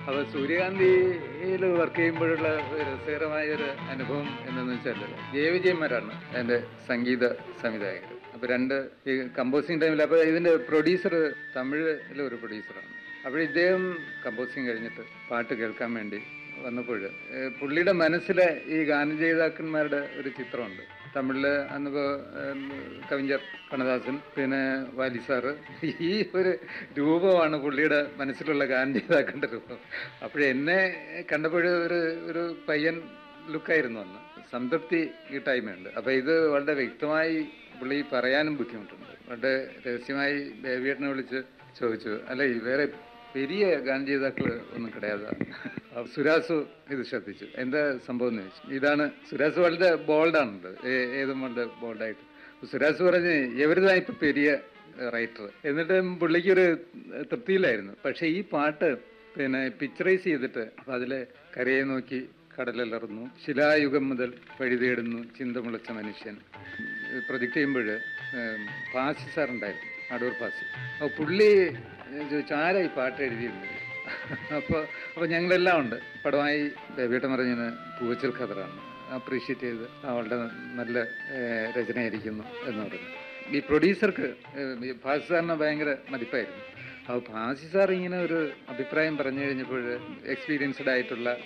അപ്പോൾ സൂര്യകാന്തിയിൽ വർക്ക് ചെയ്യുമ്പോഴുള്ള ഒരു രസകരമായ ഒരു അനുഭവം എന്തെന്ന് വെച്ചാൽ ജയവിജയന്മാരാണ് എൻ്റെ സംഗീത സംവിധായകർ അപ്പോൾ രണ്ട് ഈ കമ്പോസിങ് ടൈമിൽ അപ്പോൾ ഇതിൻ്റെ പ്രൊഡ്യൂസർ തമിഴിലെ ഒരു പ്രൊഡ്യൂസറാണ് അപ്പോൾ ഇദ്ദേഹം കമ്പോസിങ് കഴിഞ്ഞിട്ട് പാട്ട് കേൾക്കാൻ വേണ്ടി വന്നപ്പോൾ ഏഹ് പുള്ളിയുടെ മനസ്സിലെ ഈ ഗാനജയിതാക്കന്മാരുടെ ഒരു ചിത്രമുണ്ട് തമിഴില് അന്നിപ്പോ ഏം, കവിஞർ കണ്ണദാസൻ പിന്നെ വാലി സാറ് ഈ ഒരു രൂപമാണ് പുള്ളിയുടെ മനസ്സിലുള്ള ഗാനജയിതാക്കളുടെ രൂപം അപ്പോഴെ എന്നെ കണ്ടപ്പോൾ ഒരു ഒരു പയ്യൻ ലുക്കായിരുന്നു അന്ന് സംതൃപ്തി ഈ ടൈമുണ്ട് അപ്പോൾ ഇത് വളരെ വ്യക്തമായി പുള്ളി പറയാനും ബുദ്ധിമുട്ടുണ്ട് വളരെ രഹസ്യമായി ബേബിയേട്ടനെ വിളിച്ച് ചോദിച്ചു അല്ല ഈ വേറെ പെരിയ ഗാനജീതാക്കൾ ഒന്നും കിടയാതെ അപ്പൊ സുരാസു ഇത് ശ്രദ്ധിച്ചു എന്താ സംഭവം എന്ന് ചോദിച്ചു ഇതാണ് സുരാസ് വളരെ ബോൾഡാണുണ്ട് ഏതും വളരെ ബോൾഡായിട്ട് സുരാസ് പറഞ്ഞ് എവരുതാ ഇപ്പൊ പെരിയ റൈറ്റർ എന്നിട്ട് പുള്ളിക്കൊരു തൃപ്തിയിലായിരുന്നു പക്ഷെ ഈ പാട്ട് പിന്നെ പിക്ചറൈസ് ചെയ്തിട്ട് അപ്പൊ അതിലെ കരയെ നോക്കി കടലലർന്നു ശിലായുഗം മുതൽ വഴി തേടുന്നു ചിന്തമുളച്ച മനുഷ്യൻ പ്രൊജക്ട് ചെയ്യുമ്പോൾ പാസി സാർ ഉണ്ടായിരുന്നു അടൂർ പാസി അപ്പോൾ പുള്ളി ചോദിച്ചു ആരാ ഈ പാട്ട് എഴുതിയിരുന്നത് അപ്പോൾ അപ്പോൾ ഞങ്ങളെല്ലാം ഉണ്ട് പടമായി ബേബിയുടെ പറഞ്ഞത് പൂവച്ചൽ ഖദറാണ് അപ്രീഷിയേറ്റ് ചെയ്ത് അവളുടെ നല്ല ഏഹ്, രചനയായിരിക്കുന്നു എന്ന് പറഞ്ഞു ഈ പ്രൊഡ്യൂസർക്ക് ഭാസി സാറിന് ഭയങ്കര മതിപ്പായിരുന്നു അപ്പോൾ ഭാസി സാർ ഇങ്ങനെ ഒരു അഭിപ്രായം പറഞ്ഞു കഴിഞ്ഞപ്പോൾ എക്സ്പീരിയൻസ്ഡ് ആയിട്ടുള്ള